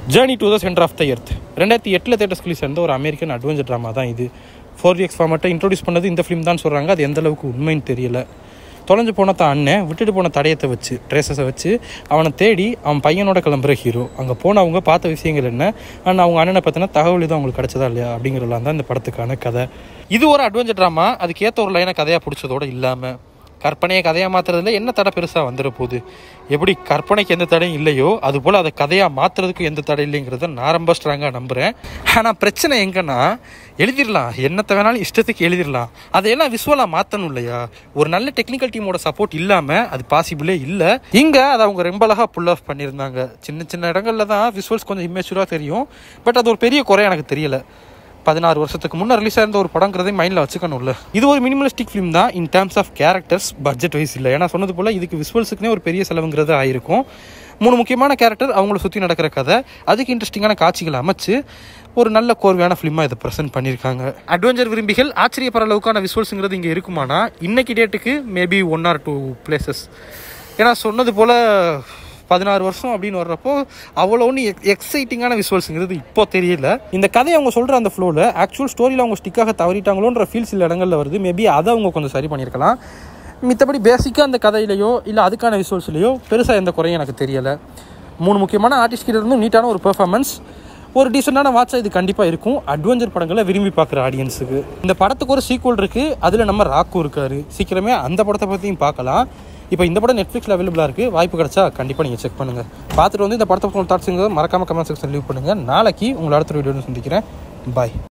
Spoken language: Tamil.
journey to the centre of the earth ரெண்டாயிரத்தி எட்டில் தேட்டர் ரிலீஸ் இருந்த ஒரு அமெரிக்கன் அட்வென்ச்சர் ட்ராமா தான் இது ஃபோர் எக்ஸ் ஃபார்மேட்டை இன்ட்ரோடியூஸ் பண்ணது இந்த ஃபிலிம் தான் சொல்கிறாங்க அது எந்த அளவுக்கு உண்மைன்னு தெரியல தொலைஞ்சு போன தான் அண்ணன் விட்டுட்டு போன தடயத்தை வச்சு ட்ரேசஸை வச்சு அவனை தேடி அவன் பையனோட கிளம்புற ஹீரோ அங்கே போனவங்க பார்த்த விஷயங்கள் என்ன அண்ட் அவங்க அண்ணனை பற்றின தகவல் எதுவும் அவங்களுக்கு கிடைச்சதா இல்லையா அப்படிங்கிறலாம் தான் இந்த படத்துக்கான கதை இது ஒரு அட்வென்ச்சர் ட்ராமா அதுக்கு ஏற்ற ஒரு லைனை கதையாக பிடிச்சதோட இல்லாமல் கற்பனையை கதையாக மாற்றுறதுல என்ன தடை பெருசாக வந்துட போகுது எப்படி கற்பனைக்கு எந்த தடையும் இல்லையோ அதுபோல் அதை கதையாக மாற்றுறதுக்கு எந்த தடை இல்லைங்கிறத நான் ரொம்ப ஸ்ட்ராங்காக நம்புகிறேன் ஆனால் பிரச்சனை எங்கன்னா எழுதிடலாம் என்னத்தை வேணாலும் இஷ்டத்துக்கு எழுதிடலாம் அதையெல்லாம் விஷுவலாக மாற்றணும் இல்லையா ஒரு நல்ல டெக்னிக்கல் டீமோட சப்போர்ட் இல்லாமல் அது பாசிபிளே இல்லை இங்கே அதை அவங்க ரொம்ப அழகாக புல் ஆஃப் பண்ணியிருந்தாங்க சின்ன சின்ன இடங்கள்ல தான் விஷுவல்ஸ் கொஞ்சம் இம்மேச்சூராக தெரியும் பட் அது ஒரு பெரிய குறை எனக்கு தெரியல பதினாறு வருஷத்துக்கு முன்னே ரிலீஸ் ஆயிருந்த ஒரு படங்கிறதை மைண்டில் வச்சுக்கணும்ல இது ஒரு மினிமலிஸ்டிக் ஃபிலிம் தான் in terms of characters budget wise இல்லை ஏன்னா சொன்னது போல் இதுக்கு விஷுவல்ஸுக்குனே ஒரு பெரிய செலவுங்கிறது ஆயிருக்கும் மூணு முக்கியமான கேரக்டர் அவங்கள சுற்றி நடக்கிற கதை அதுக்கு இன்ட்ரெஸ்டிங்கான காட்சிகளை அமைச்சு ஒரு நல்ல கோர்வையான ஃபிலிமாக இதை ப்ரெசென்ட் பண்ணியிருக்காங்க அட்வென்ச்சர் விரும்பிகள் ஆச்சரியப்படுற அளவுக்கான விஷுவல்ஸுங்கிறது இங்கே இருக்குமானா இன்னைக்கு டேட்டுக்கு maybe one or two places ஏன்னா சொன்னது போல் பதினாறு வருஷம் அப்படின்னு வர்றப்போ அவ்வளோ ஒன்று எக்ஸைட்டிங்கான விஷுவல்ஸுங்கிறது இப்போ தெரியல இந்த கதையை அவங்க சொல்கிற அந்த ஃப்ளோவில் ஆக்சுவல் ஸ்டோரியில் அவங்க ஸ்டிக்காக தவறிட்டாங்களோன்ற ஃபீல் சில இடங்களில் வருது மேபி அதை அவங்க கொஞ்சம் சரி பண்ணியிருக்கலாம் மித்தபடி பேசிக்காக அந்த கதையிலையோ இல்லை அதுக்கான விஷுவல்ஸ்லையோ பெருசாக எந்த குறையும் எனக்கு தெரியலை மூணு முக்கியமான ஆர்டிஸ்ட் கிட்ட இருந்தும் நீட்டான ஒரு பெர்ஃபார்மன்ஸ் ஒரு டீசெண்டான வாட்சாக இது கண்டிப்பாக இருக்கும் அட்வென்ச்சர் படங்களை விரும்பி பார்க்குற ஆடியன்ஸுக்கு இந்த படத்துக்கு ஒரு சீக்குவல் இருக்குது அதில் நம்ம ராக்கும் இருக்காரு சீக்கிரமே அந்த படத்தை பற்றியும் பார்க்கலாம் இப்போ இந்த படம் நெட்ஃப்ளிக்ஸில் அவைலபிளாக இருக்குது வாய்ப்பு கிடைச்சா கண்டிப்பாக நீங்கள் செக் பண்ணுங்கள் பார்த்துட்டு வந்து இந்த படத்தை தாட்ஸுங்க மறக்காமல் கமெண்ட் செக்ஷன் லீவ் பண்ணுங்கள் நாளைக்கு உங்களை அடுத்த வீடியோ சந்திக்கிறேன் பாய்